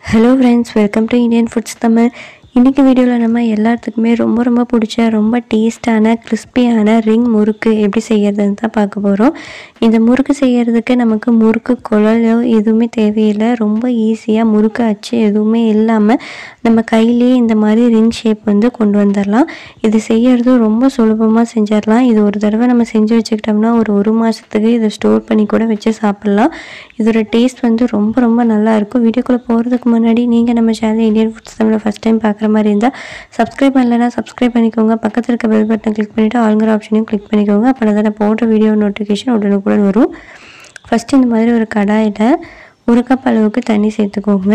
hello friends welcome to Indian foods Tamil இன்றைக்கி வீடியோவில் நம்ம எல்லாத்துக்குமே ரொம்ப ரொம்ப பிடிச்ச ரொம்ப டேஸ்டான கிறிஸ்பியான ரிங் முறுக்கு எப்படி செய்கிறதுன்னு தான் பார்க்க போகிறோம் இந்த முறுக்கு செய்கிறதுக்கு நமக்கு முறுக்கு குழலோ எதுவுமே தேவையில்லை ரொம்ப ஈஸியாக முறுக்கு அச்சு எதுவுமே இல்லாமல் நம்ம கையிலேயே இந்த மாதிரி ரிங் ஷேப் வந்து கொண்டு வந்துடலாம் இது செய்கிறது ரொம்ப சுலபமாக செஞ்சிடலாம் இது ஒரு தடவை நம்ம செஞ்சு வச்சுக்கிட்டோம்னா ஒரு ஒரு மாதத்துக்கு இதை ஸ்டோர் பண்ணி கூட வச்சு சாப்பிட்லாம் இதோட டேஸ்ட் வந்து ரொம்ப ரொம்ப நல்லா இருக்கும் வீடியோக்குள்ளே போகிறதுக்கு முன்னாடி நீங்கள் நம்ம சேனல் இந்தியன் ஃபுட்ஸ் தமிழை ஃபஸ்ட் டைம் பார்க்குற மாதிரி இருந்தால் சப்ஸ்கிரைப் பண்ணலைன்னா சப்ஸ்கிரைப் பண்ணிக்கோங்க பக்கத்தில் இருக்க பெல் பட்டனை கிளிக் பண்ணிவிட்டு ஆளுங்கிற ஆப்ஷனையும் கிளிக் பண்ணிக்கோங்க அப்போ தான் நான் போடுற வீடியோ நோட்டிஃபிகேஷன் உடனுக்குடன் வரும் ஃபஸ்ட்டு இந்த மாதிரி ஒரு கடாயில் ஒரு கப் அளவுக்கு தண்ணி சேர்த்துக்கோங்க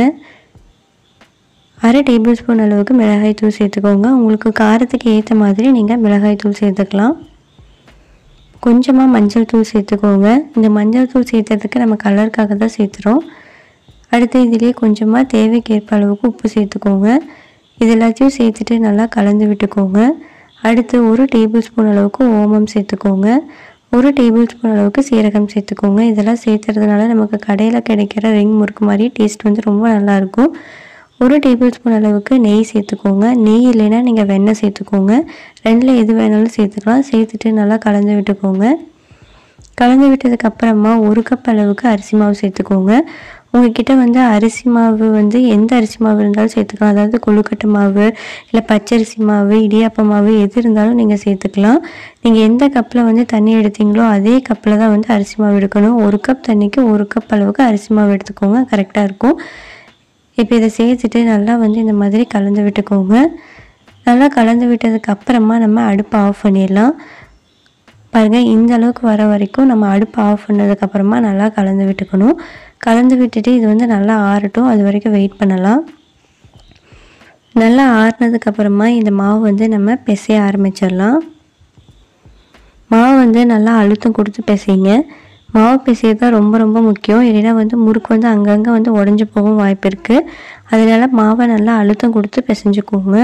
அரை டேபிள் ஸ்பூன் அளவுக்கு மிளகாய் தூள் சேர்த்துக்கோங்க உங்களுக்கு காரத்துக்கு ஏற்ற மாதிரி நீங்கள் மிளகாய் தூள் சேர்த்துக்கலாம் கொஞ்சமாக மஞ்சள் தூள் சேர்த்துக்கோங்க இந்த மஞ்சள் தூள் சேர்த்ததுக்கு நம்ம கலருக்காக தான் சேர்த்துறோம் அடுத்து இதிலே கொஞ்சமாக தேவைக்கேற்ப அளவுக்கு உப்பு சேர்த்துக்கோங்க இது எல்லாத்தையும் சேர்த்துட்டு நல்லா கலந்து விட்டுக்கோங்க அடுத்து ஒரு டேபிள் ஸ்பூன் அளவுக்கு ஓமம் சேர்த்துக்கோங்க ஒரு டேபிள் ஸ்பூன் அளவுக்கு சீரகம் சேர்த்துக்கோங்க இதெல்லாம் சேர்த்துறதுனால நமக்கு கடையில் கிடைக்கிற ரிங் முறுக்கு மாதிரி டேஸ்ட் வந்து ரொம்ப நல்லாயிருக்கும் ஒரு டேபிள் ஸ்பூன் அளவுக்கு நெய் சேர்த்துக்கோங்க நெய் இல்லைன்னா நீங்கள் வெண்ணெய் சேர்த்துக்கோங்க ரெண்டில் எது வேணாலும் சேர்த்துக்கலாம் சேர்த்துட்டு நல்லா கலந்து விட்டுக்கோங்க கலந்து விட்டதுக்கு அப்புறமா ஒரு கப் அளவுக்கு அரிசி மாவு சேர்த்துக்கோங்க உங்ககிட்ட வந்து அரிசி மாவு வந்து எந்த அரிசி மாவு இருந்தாலும் சேர்த்துக்கலாம் அதாவது கொழுக்கட்டை மாவு இல்லை பச்சரிசி மாவு இடியாப்ப மாவு எது இருந்தாலும் நீங்கள் சேர்த்துக்கலாம் நீங்கள் எந்த கப்பில் வந்து தண்ணி எடுத்தீங்களோ அதே கப்பில் தான் வந்து அரிசி மாவு எடுக்கணும் ஒரு கப் தண்ணிக்கு ஒரு கப் அளவுக்கு அரிசி மாவு எடுத்துக்கோங்க கரெக்டாக இருக்கும் இப்போ இதை சேர்த்துட்டு நல்லா வந்து இந்த மாதிரி கலந்து விட்டுக்கோங்க நல்லா கலந்து விட்டதுக்கு அப்புறமா நம்ம அடுப்பை ஆஃப் பண்ணிடலாம் பாருங்கள் இந்த அளவுக்கு வர வரைக்கும் நம்ம அடுப்பை ஆஃப் பண்ணதுக்கப்புறமா நல்லா கலந்து விட்டுக்கணும் கலந்து விட்டுட்டு இது வந்து நல்லா ஆறட்டும் அது வரைக்கும் வெயிட் பண்ணலாம் நல்லா ஆறுனதுக்கப்புறமா இந்த மாவு வந்து நம்ம பிசைய ஆரம்பிச்சிடலாம் மாவு வந்து நல்லா அழுத்தம் கொடுத்து பிசைங்க மாவு பிசையது தான் ரொம்ப ரொம்ப முக்கியம் இல்லைன்னா வந்து முறுக்கு வந்து அங்கங்கே வந்து உடஞ்சி போகவும் வாய்ப்பு இருக்குது அதனால மாவை நல்லா அழுத்தம் கொடுத்து பிசைஞ்சுக்கோங்க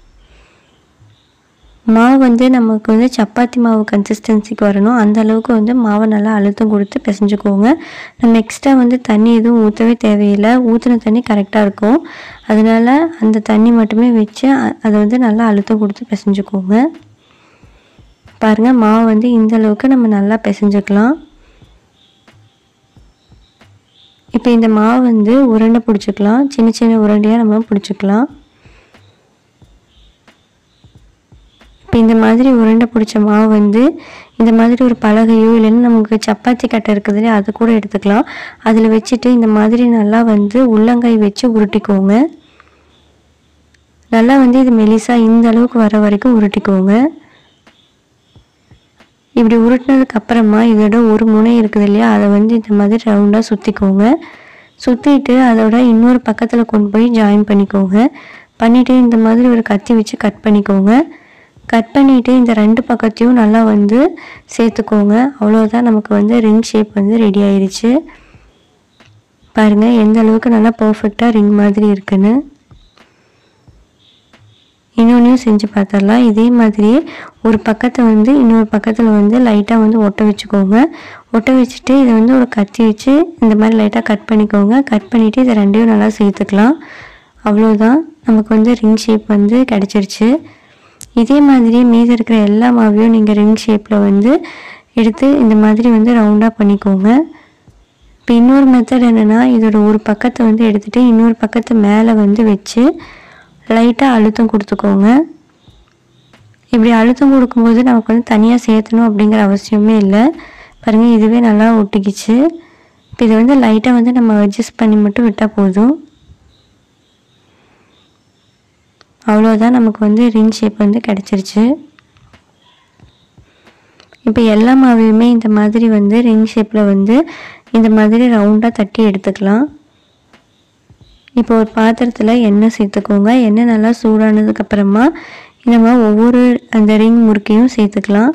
மாவு வந்து நமக்கு வந்து சப்பாத்தி மாவு கன்சிஸ்டன்சிக்கு வரணும் அந்த அளவுக்கு வந்து மாவை நல்லா அழுத்தம் கொடுத்து பிசைஞ்சுக்கோங்க நம்ம எக்ஸ்ட்ரா வந்து தண்ணி எதுவும் ஊற்றவே தேவையில்லை ஊற்றின தண்ணி கரெக்டாக இருக்கும் அதனால் அந்த தண்ணி மட்டுமே வச்சு அ- அதை வந்து நல்லா அழுத்தம் கொடுத்து பிசைஞ்சுக்கோங்க பாருங்கள் மாவு வந்து இந்த அளவுக்கு நம்ம நல்லா பிசைஞ்சுக்கலாம் இப்போ இந்த மாவு வந்து உருண்டை பிடிச்சிக்கலாம் சின்ன சின்ன உருண்டையாக நம்ம பிடிச்சிக்கலாம் இப்போ இந்த மாதிரி உருண்டை பிடிச்ச மாவு வந்து இந்த மாதிரி ஒரு பலகையோ இல்லைன்னா நமக்கு சப்பாத்தி கட்டை இருக்குது இல்லையா அது கூட எடுத்துக்கலாம் அதில் வச்சுட்டு இந்த மாதிரி நல்லா வந்து உள்ளங்கை வச்சு உருட்டிக்கோங்க நல்லா வந்து இது மெலிசா இந்த அளவுக்கு வர வரைக்கும் உருட்டிக்கோங்க இப்படி உருட்டினதுக்கு அப்புறமா இதோட ஒரு முனை இருக்குது இல்லையா அதை வந்து இந்த மாதிரி ரவுண்டாக சுற்றிக்கோங்க சுற்றிட்டு அதோட இன்னொரு பக்கத்தில் கொண்டு போய் ஜாயின் பண்ணிக்கோங்க பண்ணிவிட்டு இந்த மாதிரி ஒரு கத்தி வச்சு கட் பண்ணிக்கோங்க கட் பண்ணிவிட்டு இந்த ரெண்டு பக்கத்தையும் நல்லா வந்து சேர்த்துக்கோங்க அவ்வளோதான் நமக்கு வந்து ரிங் ஷேப் வந்து ரெடி ஆயிருச்சு பாருங்கள் எந்த அளவுக்கு நல்லா பர்ஃபெக்டாக ரிங் மாதிரி இருக்குன்னு இன்னொன்றையும் செஞ்சு பார்த்துடலாம் இதே மாதிரியே ஒரு பக்கத்தை வந்து இன்னொரு பக்கத்தில் வந்து லைட்டாக வந்து ஒட்ட வச்சுக்கோங்க ஒட்ட வச்சுட்டு இதை வந்து ஒரு கத்தி வச்சு இந்த மாதிரி லைட்டாக கட் பண்ணிக்கோங்க கட் பண்ணிவிட்டு இதை ரெண்டையும் நல்லா சேர்த்துக்கலாம் அவ்வளோதான் நமக்கு வந்து ரிங் ஷேப் வந்து கிடச்சிருச்சு இதே மாதிரி மீதி இருக்கிற எல்லா மாவையும் நீங்கள் ரிங் ஷேப்பில் வந்து எடுத்து இந்த மாதிரி வந்து ரவுண்டாக பண்ணிக்கோங்க இப்போ இன்னொரு மெத்தட் என்னென்னா இதோட ஒரு பக்கத்தை வந்து எடுத்துகிட்டு இன்னொரு பக்கத்தை மேலே வந்து வச்சு லைட்டாக அழுத்தம் கொடுத்துக்கோங்க இப்படி அழுத்தம் கொடுக்கும்போது நமக்கு வந்து தனியாக சேர்த்தணும் அப்படிங்கிற அவசியமே இல்லை பாருங்கள் இதுவே நல்லா ஒட்டிக்கிச்சு இப்போ இதை வந்து லைட்டாக வந்து நம்ம அட்ஜஸ்ட் பண்ணி மட்டும் விட்டால் போதும் அவ்வளோதான் நமக்கு வந்து ரிங் ஷேப் வந்து கிடச்சிருச்சு இப்போ எல்லா மாவையுமே இந்த மாதிரி வந்து ரிங் ஷேப்பில் வந்து இந்த மாதிரி ரவுண்டாக தட்டி எடுத்துக்கலாம் இப்போ ஒரு பாத்திரத்தில் எண்ணெய் சேர்த்துக்கோங்க எண்ணெய் நல்லா சூடானதுக்கப்புறமா நம்ம ஒவ்வொரு அந்த ரிங் முறுக்கையும் சேர்த்துக்கலாம்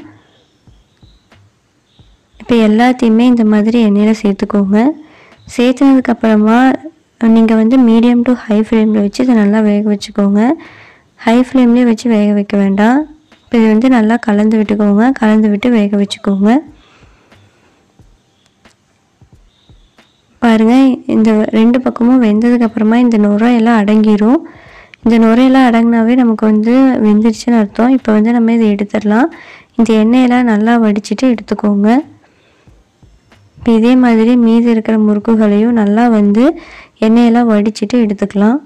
இப்போ எல்லாத்தையுமே இந்த மாதிரி எண்ணெயில் சேர்த்துக்கோங்க சேர்த்துனதுக்கப்புறமா நீங்கள் வந்து மீடியம் டு ஹை ஃப்ளேமில் வச்சு இதை நல்லா வேக வச்சுக்கோங்க ஹை ஃப்ளேம்லேயே வச்சு வேக வைக்க வேண்டாம் இப்போ இது வந்து நல்லா கலந்து விட்டுக்கோங்க கலந்து விட்டு வேக வச்சுக்கோங்க பாருங்கள் இந்த ரெண்டு பக்கமும் வெந்ததுக்கப்புறமா இந்த நுரை எல்லாம் அடங்கிரும் இந்த நுரையெல்லாம் அடங்கினாவே நமக்கு வந்து வெந்துருச்சுன்னு அர்த்தம் இப்போ வந்து நம்ம இதை எடுத்துடலாம் இந்த எண்ணெயெல்லாம் நல்லா வடிச்சிட்டு எடுத்துக்கோங்க இப்போ இதே மாதிரி மீதி இருக்கிற முறுக்குகளையும் நல்லா வந்து எண்ணெயெல்லாம் வடிச்சிட்டு எடுத்துக்கலாம்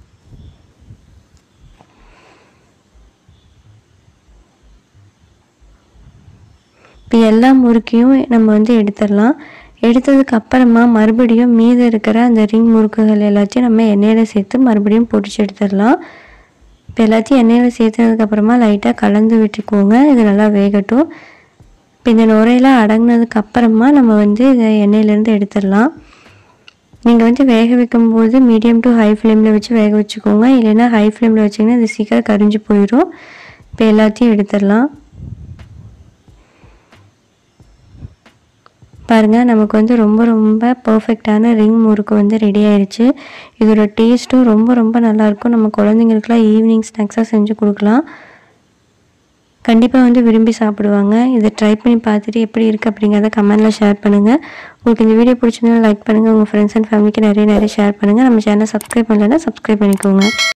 இப்போ எல்லா முறுக்கையும் நம்ம வந்து எடுத்துடலாம் எடுத்ததுக்கு அப்புறமா மறுபடியும் மீதி இருக்கிற அந்த ரிங் முறுக்குகள் எல்லாத்தையும் நம்ம எண்ணெயில் சேர்த்து மறுபடியும் பொடிச்சு எடுத்துடலாம் இப்போ எல்லாத்தையும் எண்ணெயில் சேர்த்ததுக்கப்புறமா லைட்டாக கலந்து விட்டுக்கோங்க இது நல்லா வேகட்டும் இப்போ இந்த நுரையெல்லாம் அடங்கினதுக்கு அப்புறமா நம்ம வந்து இதை எண்ணெயிலேருந்து எடுத்துடலாம் நீங்கள் வந்து வேக வைக்கும்போது மீடியம் டு ஹை ஃப்ளேமில் வச்சு வேக வச்சுக்கோங்க இல்லைன்னா ஹை ஃப்ளேமில் வச்சிங்கன்னா இது சீக்கிரம் கரிஞ்சு போயிடும் இப்போ எல்லாத்தையும் எடுத்துடலாம் பாருங்கள் நமக்கு வந்து ரொம்ப ரொம்ப பர்ஃபெக்டான ரிங் முறுக்கு வந்து ரெடி ஆயிடுச்சு இதோட டேஸ்ட்டும் ரொம்ப ரொம்ப நல்லாயிருக்கும் நம்ம குழந்தைங்களுக்குலாம் ஈவினிங் ஸ்நாக்ஸாக செஞ்சு கொடுக்கலாம் கண்டிப்பாக வந்து விரும்பி சாப்பிடுவாங்க இதை ட்ரை பண்ணி பார்த்துட்டு எப்படி இருக்குது அப்படிங்கிறத கமெண்ட்டில் ஷேர் பண்ணுங்கள் உங்களுக்கு இந்த வீடியோ பிடிச்சிருந்தா லைக் பண்ணுங்கள் உங்கள் ஃப்ரெண்ட்ஸ் அண்ட் ஃபேமிலிக்கு நிறைய நிறைய ஷேர் பண்ணுங்கள் நம்ம சேனலை சப்ஸ்கிரைப் பண்ணலைன்னா சப்ஸ்கிரைப் பண்ணிக்கோங்க